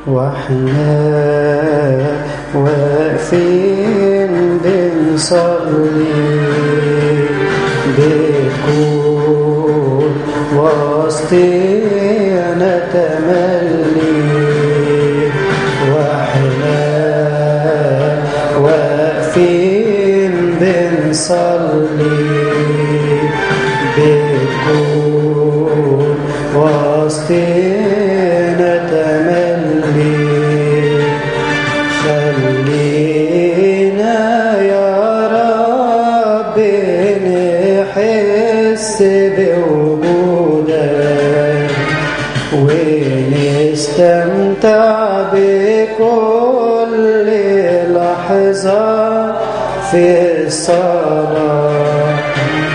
واحنا واقفين بنصلي بتكون وسطينا تملي واحنا واقفين بنصلي بتكون وسطينا تملي خلينا يا رب نحس بوجودك ونستمتع بكل لحظة في الصلاة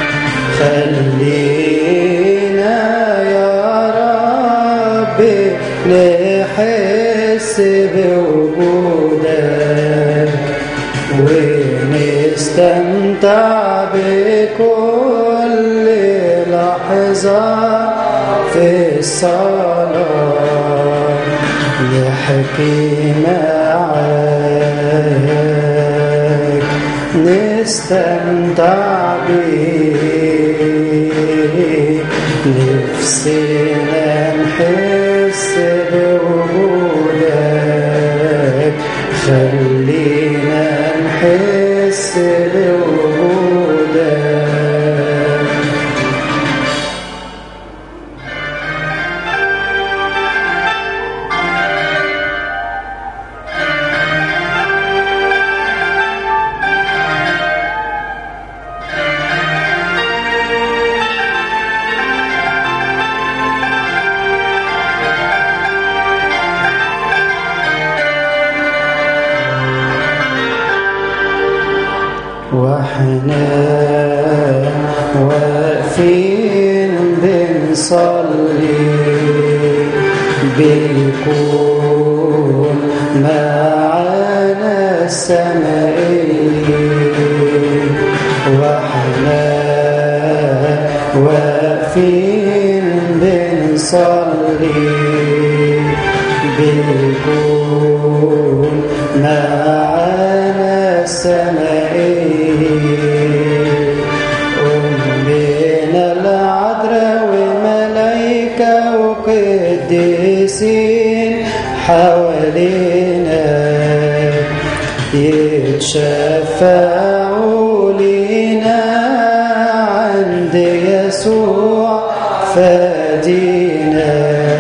خلينا يا رب نحس بوجودك ونستمتع بكل لحظة في الصلاة نحكي معاك نستمتع بيك نفسنا نحس بوجودك خلينا نحس بوجودك واحنا واقفين بنصلي بيكون معانا السمائي واحنا واقفين بنصلي بيكون معانا السمائي أمنا العذراء وملايكة وقديسين حوالينا يتشفعوا لينا عند يسوع فادينا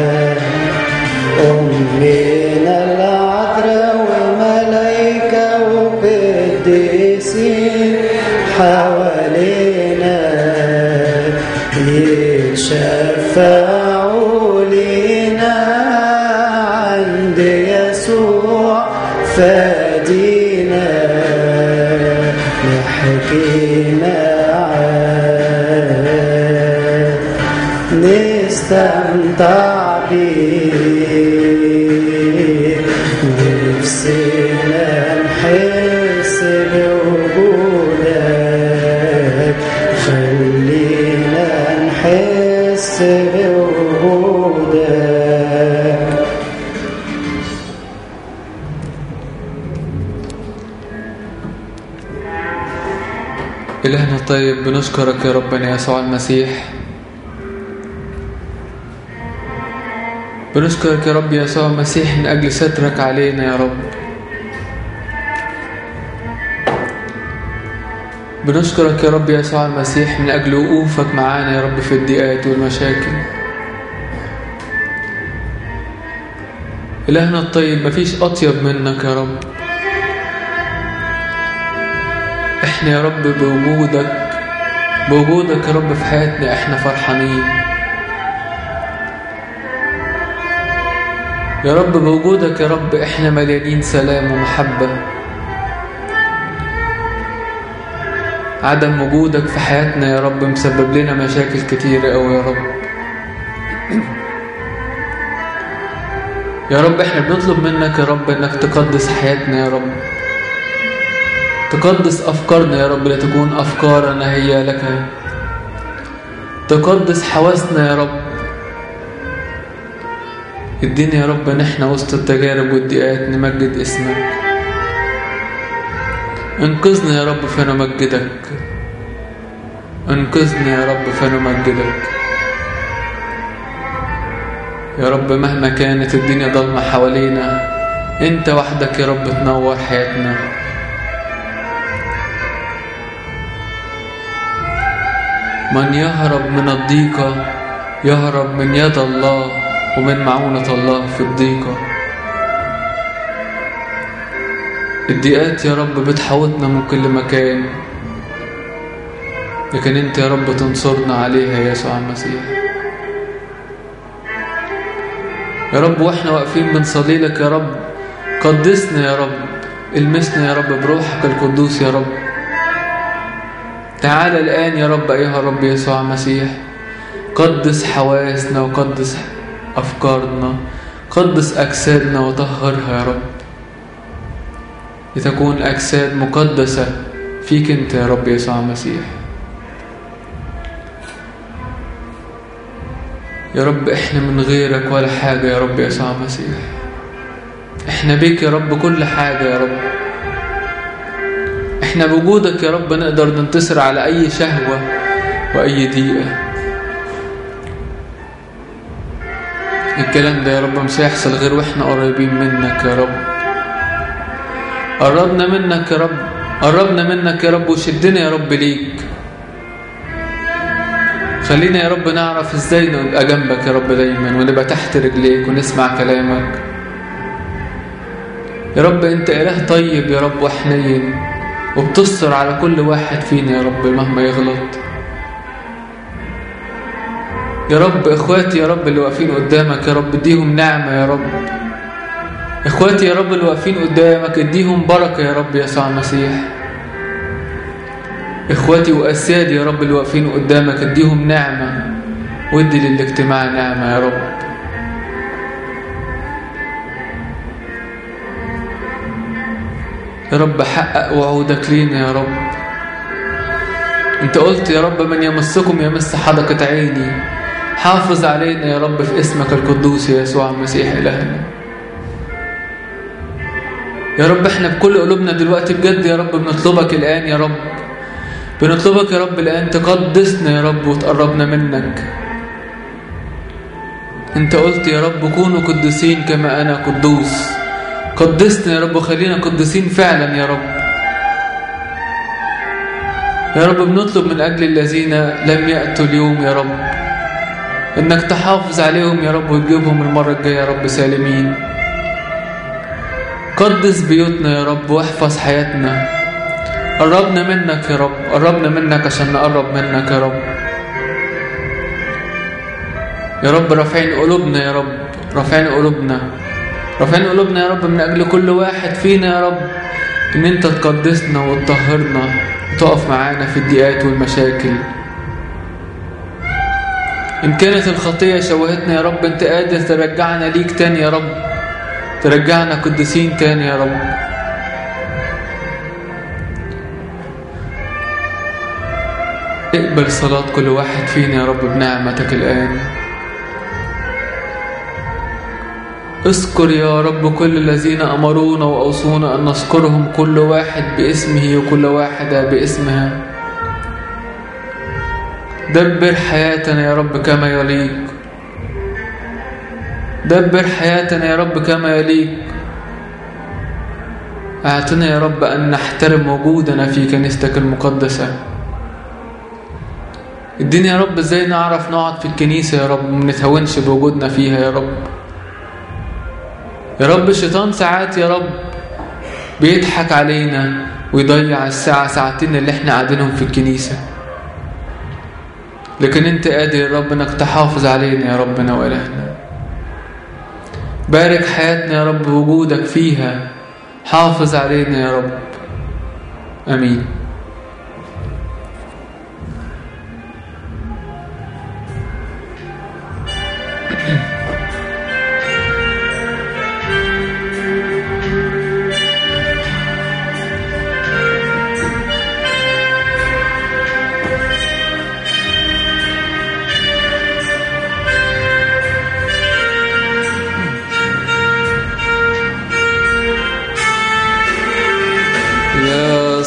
أمنا العذراء وملايكة وقديسين حوالينا يتشفعوا لينا عند يسوع فادينا نحكي معاه نستمتع بيه نفسنا نحس بوجودك خلينا نحس بوجودك إلهنا الطيب بنشكرك يا ربنا يسوع المسيح بنشكرك يا رب يسوع المسيح من أجل سترك علينا يا رب بنشكرك يا رب يسوع المسيح من أجل وقوفك معانا يا رب في الضيقات والمشاكل إلهنا الطيب مفيش أطيب منك يا رب احنا يا رب بوجودك بوجودك يا رب في حياتنا احنا فرحانين يا رب بوجودك يا رب احنا مليانين سلام ومحبة عدم وجودك في حياتنا يا رب مسبب لنا مشاكل كتيرة أوي يا رب يا رب احنا بنطلب منك يا رب انك تقدس حياتنا يا رب تقدس أفكارنا يا رب لتكون أفكارنا هي لك تقدس حواسنا يا رب ادينا يا رب ان احنا وسط التجارب والضيقات نمجد اسمك انقذنا يا رب فنمجدك انقذنا يا رب فنمجدك يا رب مهما كانت الدنيا ضلمة حوالينا انت وحدك يا رب تنور حياتنا من يهرب من الضيقة يهرب من يد الله ومن معونة الله في الضيقة الضيقات يا رب بتحوطنا من كل مكان لكن انت يا رب تنصرنا عليها يا يسوع المسيح يا رب واحنا واقفين بنصلي لك يا رب قدسنا يا رب المسنا يا رب بروحك القدوس يا رب تعال الآن يا رب أيها الرب يسوع المسيح قدس حواسنا وقدس أفكارنا قدس أجسادنا وطهرها يا رب لتكون أجساد مقدسة فيك أنت يا رب يسوع المسيح يا رب احنا من غيرك ولا حاجة يا رب يسوع المسيح احنا بيك يا رب كل حاجة يا رب احنا بوجودك يا رب نقدر ننتصر على اي شهوة واي ضيقة الكلام ده يا رب مش هيحصل غير واحنا قريبين منك يا رب قربنا منك يا رب قربنا منك يا رب وشدنا يا رب ليك خلينا يا رب نعرف ازاي نبقى جنبك يا رب دايما ونبقى تحت رجليك ونسمع كلامك يا رب انت اله طيب يا رب وحنين وبتستر على كل واحد فينا يا رب مهما يغلط يا رب اخواتي يا رب اللي واقفين قدامك يا رب اديهم نعمة يا رب اخواتي يا رب اللي واقفين قدامك اديهم بركة يا رب يسوع المسيح اخواتي واسيادي يا رب اللي واقفين قدامك اديهم نعمة وادي للاجتماع نعمة يا رب يا رب حقق وعودك لينا يا رب انت قلت يا رب من يمسكم يمس حدقة عيني حافظ علينا يا رب في اسمك القدوس يا يسوع المسيح إلهنا يا رب احنا بكل قلوبنا دلوقتي بجد يا رب بنطلبك الآن يا رب بنطلبك يا رب الآن تقدسنا يا رب وتقربنا منك انت قلت يا رب كونوا قدسين كما أنا قدوس قدسنا يا رب وخلينا قدسين فعلا يا رب يا رب بنطلب من أجل الذين لم يأتوا اليوم يا رب إنك تحافظ عليهم يا رب وتجيبهم المرة الجاية يا رب سالمين قدس بيوتنا يا رب واحفظ حياتنا قربنا منك يا رب قربنا منك عشان نقرب منك يا رب يا رب رافعين قلوبنا يا رب رافعين قلوبنا رافعين قلوبنا يا رب من أجل كل واحد فينا يا رب إن أنت تقدسنا وتطهرنا وتقف معانا في الضيقات والمشاكل إن كانت الخطية شوهتنا يا رب أنت قادر ترجعنا ليك تاني يا رب ترجعنا قدسين تاني يا رب اقبل صلاة كل واحد فينا يا رب بنعمتك الآن اذكر يا رب كل الذين أمرونا وأوصونا أن نذكرهم كل واحد باسمه وكل واحدة باسمها دبر حياتنا يا رب كما يليق دبر حياتنا يا رب كما يليق اعطنا يا رب أن نحترم وجودنا في كنيستك المقدسة ادينا يا رب ازاي نعرف نقعد في الكنيسة يا رب ومنتهونش بوجودنا فيها يا رب يا رب الشيطان ساعات يا رب بيضحك علينا ويضيع الساعة ساعتين اللي احنا قاعدينهم في الكنيسة لكن انت قادر يا رب انك تحافظ علينا يا ربنا وإلهنا بارك حياتنا يا رب وجودك فيها حافظ علينا يا رب امين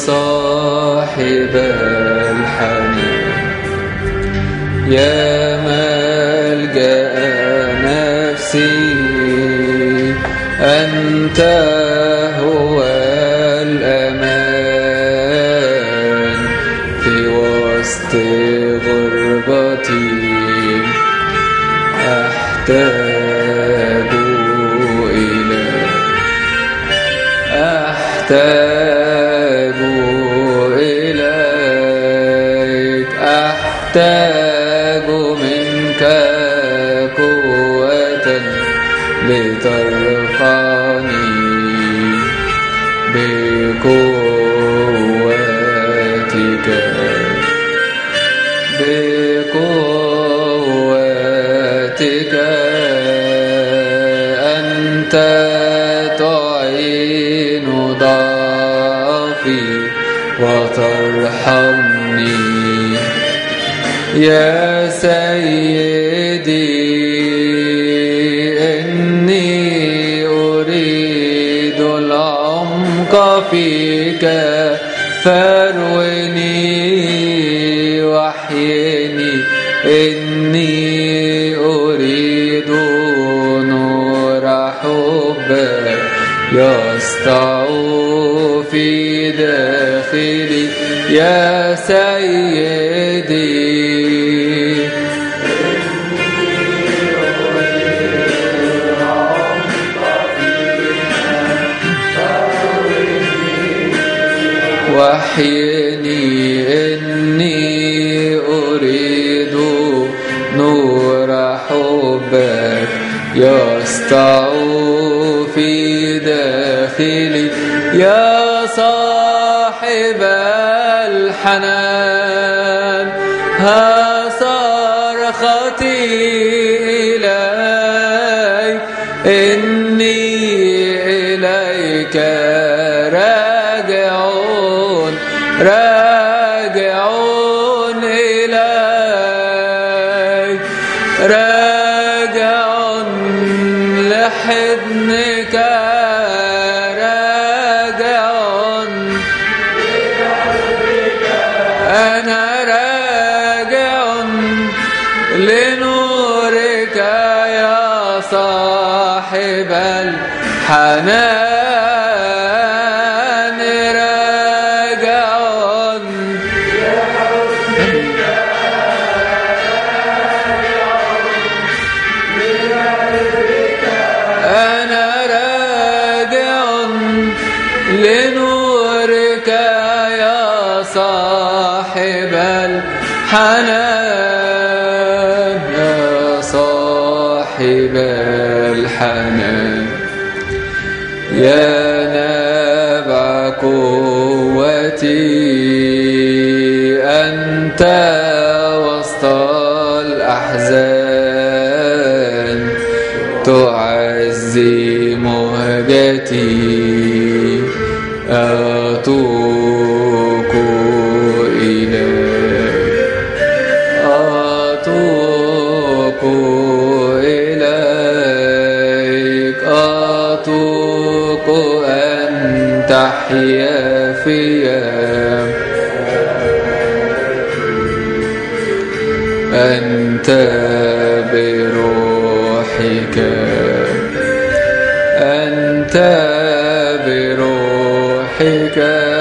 صاحب الحنان يا ملجأ نفسي أنت هو الأمان في وسط غربتي أحتاج إليك أحتاج إليك أحتاج منك قوة لترفعني بقوتك بقوتك أنت تعين ضعفي وترحمني يا سيدي إني أريد العمق فيك فاروني واحيني إني أريد نور حبك يسطع في داخلي يا سيدي وحيني إني أريد نور حبك يسطع في داخلي يا صاحب الحنان ها صرختي إليك إني إليك راجعون راجعون إليك راجعون لحضنك راجعون أنا راجع لنورك يا صاحب الحنان راجع أنا راجع لنورك يا صاحب الحنان يا صاحب الحنان يا نبع قوتي أنت وسط الأحزان تعزي مهجتي أتوق إليك أتوق إليك أتوق أن تحيا فيا أنت بروحك أنت بروحك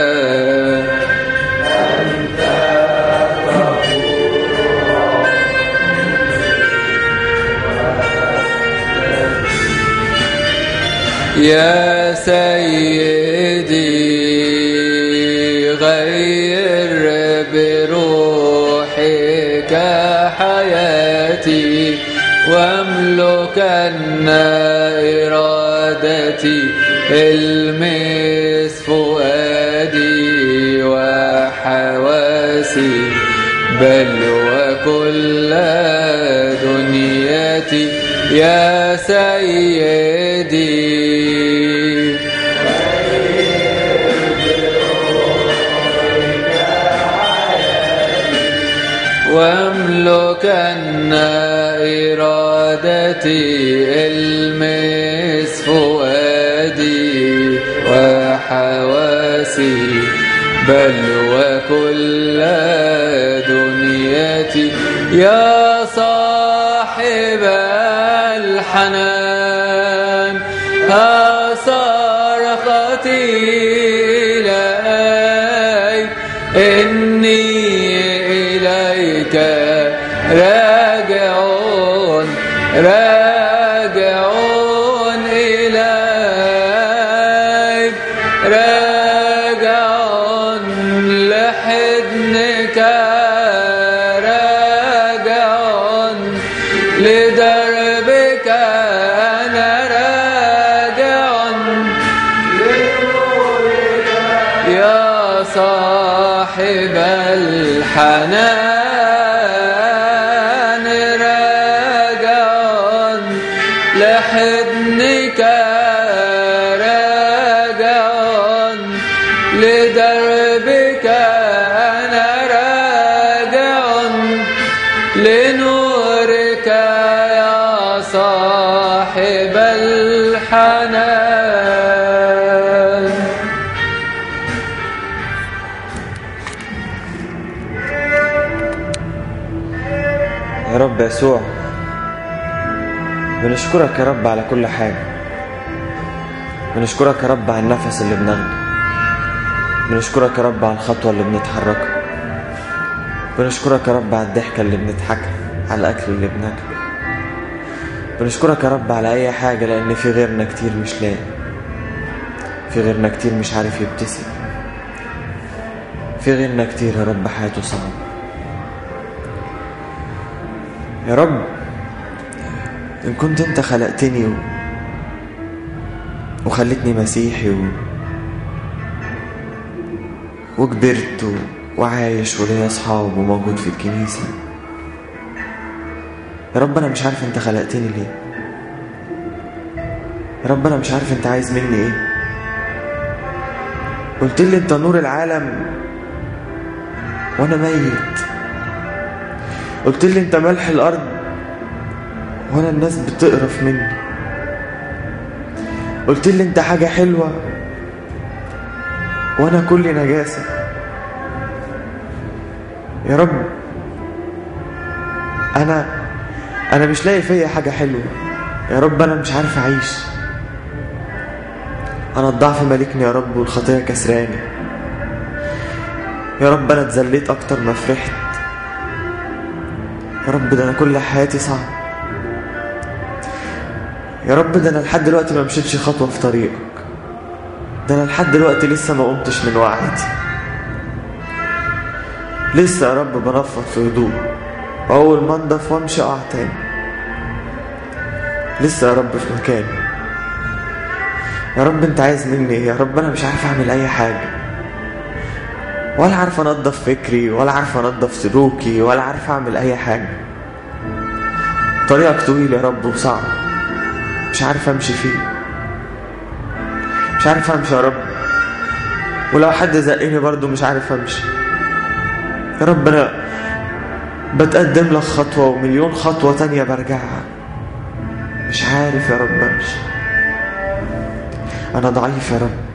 يا سيدي غير بروحك حياتي واملكن إرادتي المس فؤادي وحواسي بل وكل دنيتي يا سيدي واملكن إرادتي المس فؤادي وحواسي بل وكل دنيتي يا صاحب الحنان ها صرختي إليك إني إليك راجع راجع إليك راجع لحضنك راجع لدربك أنا راجع يا صاحب الحنان راجع لحضنك راجع لدربك أنا راجع لنورك يا صاحب الحنان يا رب يسوع بنشكرك يا رب على كل حاجة بنشكرك يا رب على النفس اللي بناخده بنشكرك يا رب على الخطوة اللي بنتحركها بنشكرك يا رب على الضحكة اللي بنضحكها على الأكل اللي بناكله بنشكرك يا رب على أي حاجة لأن في غيرنا كتير مش لاقي في غيرنا كتير مش عارف يبتسم في غيرنا كتير يا رب حياته صعبة يا رب إن كنت أنت خلقتني و... وخلتني مسيحي و... وكبرت و... وعايش وليا أصحاب وموجود في الكنيسة يا رب أنا مش عارف أنت خلقتني ليه يا رب أنا مش عارف أنت عايز مني إيه قلت لي أنت نور العالم وأنا ميت قلت لي أنت ملح الأرض وأنا الناس بتقرف مني قلت لي أنت حاجة حلوة وأنا كل نجاسة يا رب أنا أنا مش لاقي فيا حاجة حلوة يا رب أنا مش عارف أعيش أنا الضعف مالكني يا رب والخطية كسراني يا رب أنا اتذليت أكتر ما فرحت يا رب ده أنا كل حياتي صعب يا رب ده أنا لحد دلوقتي ما مشيتش خطوة في طريقك ده أنا لحد دلوقتي لسه ما قمتش من وعيتي لسه يا رب بنفض في هدوء وأول ما أنضف وأمشي أقع تاني لسه يا رب في مكاني يا رب أنت عايز مني إيه يا رب أنا مش عارف أعمل أي حاجة ولا عارف أنضف فكري ولا عارف أنضف سلوكي ولا عارف أعمل أي حاجة طريقك طويل يا رب وصعب مش عارف أمشي فيه مش عارف أمشي يا رب ولو حد زقني برضو مش عارف أمشي يا رب أنا بتقدم لك خطوة ومليون خطوة تانية برجعها مش عارف يا رب أمشي أنا ضعيف يا رب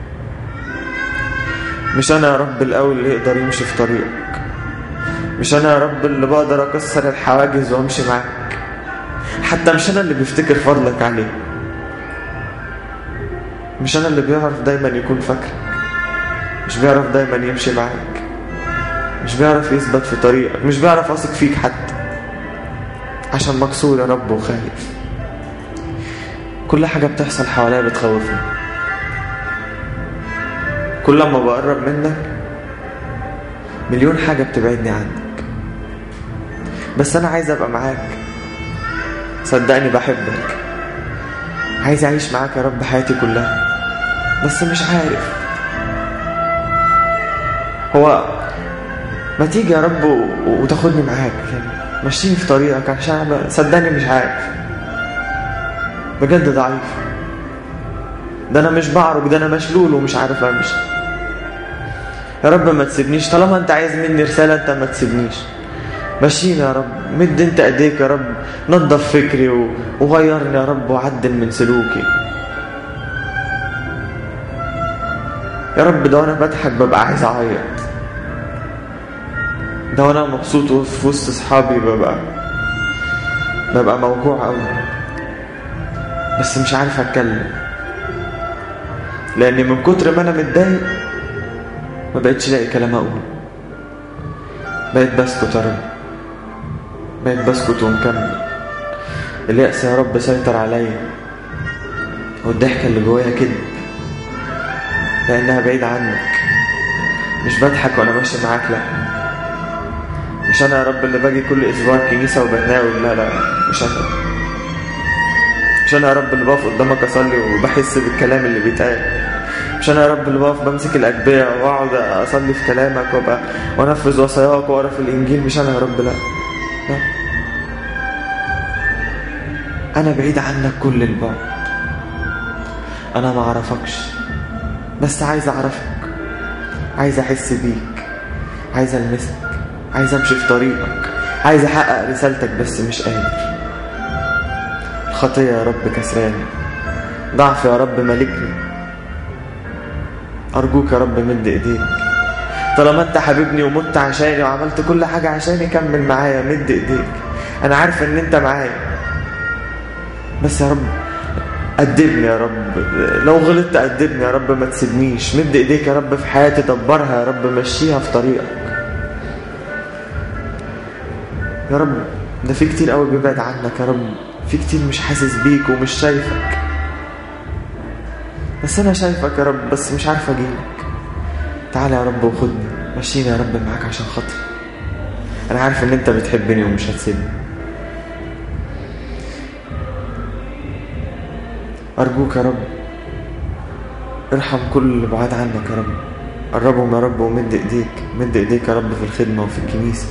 مش أنا يا رب الأول اللي يقدر يمشي في طريقك مش أنا يا رب اللي بقدر أكسر الحواجز وأمشي معاك حتى مش أنا اللي بيفتكر فضلك عليه مش أنا اللي بيعرف دايما يكون فاكرك مش بيعرف دايما يمشي معاك مش بيعرف يثبت في طريقك مش بيعرف أثق فيك حتى عشان مكسور يا رب وخايف كل حاجة بتحصل حواليا بتخوفني كل ما بقرب منك مليون حاجة بتبعدني عنك بس أنا عايز أبقى معاك صدقني بحبك عايز أعيش معاك يا رب حياتي كلها بس مش عارف هو ما تيجي يا رب و- وتاخدني معاك يعني مشيني في طريقك عشان أنا صدقني مش عارف بجد ضعيف ده انا مش بعرج ده انا مشلول ومش عارف امشي يا رب ما تسيبنيش طالما انت عايز مني رسالة انت ما تسيبنيش مشيني يا رب مد انت ايديك يا رب نظف فكري و- وغيرني يا رب وعدل من سلوكي يا رب ده وانا بضحك ببقى عايز اعيط ده وانا مبسوط في وسط اصحابي ببقى ببقى موجوع قوي بس مش عارف اتكلم لاني من كتر ما انا متضايق ما بقتش لاقي كلام اقوله بقيت بسكت يا رب بقيت بسكت ومكمل اليأس يا رب سيطر عليا والضحكة اللي جوايا كده لأنها بعيدة عنك مش بضحك وأنا ماشي معاك لا مش أنا يا رب اللي باجي كل أسبوع الكنيسة وبتناول لا لا مش أنا مش أنا يا رب اللي بقف قدامك أصلي وبحس بالكلام اللي بيتقال مش أنا يا رب اللي بقف بمسك الأجبية وأقعد أصلي في كلامك وأبقى وأنفذ وصاياك وأقرا في الإنجيل مش أنا يا رب لا لا أنا بعيد عنك كل البعد أنا ما أعرفكش بس عايز أعرفك عايز أحس بيك عايز ألمسك عايز أمشي في طريقك عايز أحقق رسالتك بس مش قادر الخطية يا رب كسراني ضعف يا رب ملكني أرجوك يا رب مد إيديك طالما أنت حبيبني ومت عشاني وعملت كل حاجة عشاني كمل معايا مد إيديك أنا عارف إن أنت معايا بس يا رب أدبني يا رب لو غلطت أدبني يا رب ما تسيبنيش مد إيديك يا رب في حياتي دبرها يا رب مشيها في طريقك يا رب ده في كتير قوي بيبعد عنك يا رب في كتير مش حاسس بيك ومش شايفك بس أنا شايفك يا رب بس مش عارف أجيلك تعالى يا رب وخدني مشيني يا رب معاك عشان خاطري أنا عارف إن أنت بتحبني ومش هتسيبني أرجوك يا رب ارحم كل اللي بعاد عنك يا رب قربهم يا رب ومد ايديك مد ايديك يا رب في الخدمة وفي الكنيسة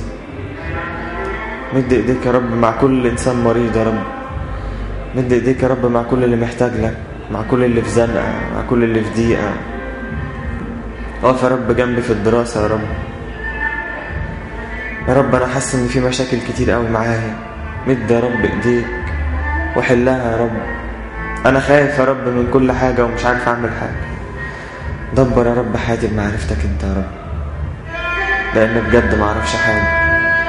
مد ايديك يا رب مع كل انسان مريض يا رب مد ايديك يا رب مع كل اللي محتاج لك مع كل اللي في زنقة مع كل اللي في ضيقة اقف يا رب جنبي في الدراسة يا رب يا رب انا حاسس ان في مشاكل كتير قوي معايا مد يا رب ايديك وحلها يا رب انا خايف يا رب من كل حاجة ومش عارف اعمل حاجة دبر يا رب حياتي بمعرفتك انت يا رب لان بجد ما اعرفش حاجة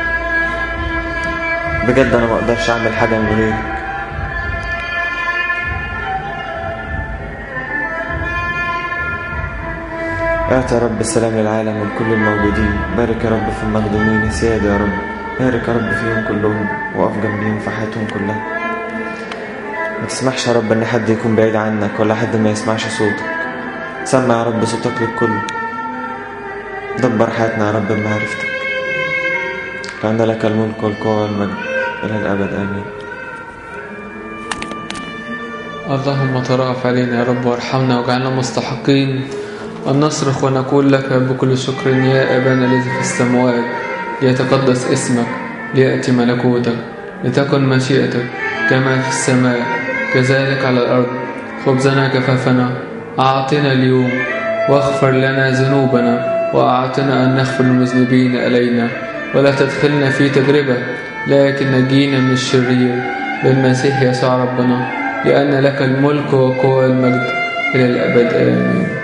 بجد انا ما اقدرش اعمل حاجة من غيرك اعطي يا رب السلام للعالم ولكل الموجودين بارك يا رب في المخدومين يا سيادة يا رب بارك يا رب فيهم كلهم وقف جنبيهم في حياتهم كلها ما تسمحش يا رب ان حد يكون بعيد عنك ولا حد ما يسمعش صوتك سمع يا رب صوتك للكل دبر حياتنا يا رب بمعرفتك لأن لك الملك والقوة والمجد إلى الأبد آمين اللهم ترأف علينا يا رب وارحمنا واجعلنا مستحقين أن نصرخ ونقول لك بكل شكر يا أبانا الذي في السماوات ليتقدس اسمك ليأتي ملكوتك لتكن مشيئتك كما في السماء كذلك على الأرض خبزنا كفافنا أعطنا اليوم واغفر لنا ذنوبنا وأعطنا أن نغفر المذنبين إلينا ولا تدخلنا في تجربة لكن نجينا من الشرير بالمسيح يسوع ربنا لأن لك الملك والقوة والمجد إلى الأبد آمين